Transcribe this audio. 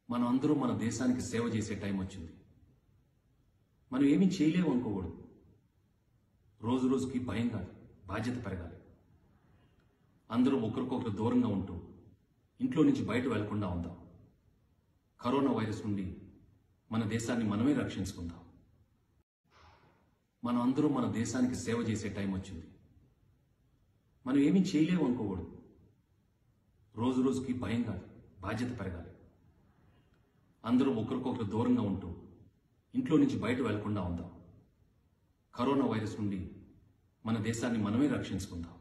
మనం అందరం మన దేశానికి సేవ చేసే టైం వచ్చింది మనం ఏమీ చేయలేము అనుకోకూడదు రోజు రోజుకి భయం కాదు బాధ్యత పెరగాలి అందరూ ఒకరికొకరు దూరంగా ఉంటూ ఇంట్లో నుంచి బయట వెళ్లకుండా ఉందాం కరోనా వైరస్ నుండి మన దేశాన్ని మనమే రక్షించుకుందాం మనం అందరం మన దేశానికి సేవ చేసే టైం వచ్చింది మనం ఏమీ చేయలేము అనుకోకూడదు రోజు రోజుకి భయం కాదు బాధ్యత పెరగాలి అందరూ ఒకరికొకరు దూరంగా ఉంటూ ఇంట్లో నుంచి బయట వెళ్లకుండా ఉందాం కరోనా వైరస్ నుండి మన దేశాన్ని మనమే రక్షించుకుందాం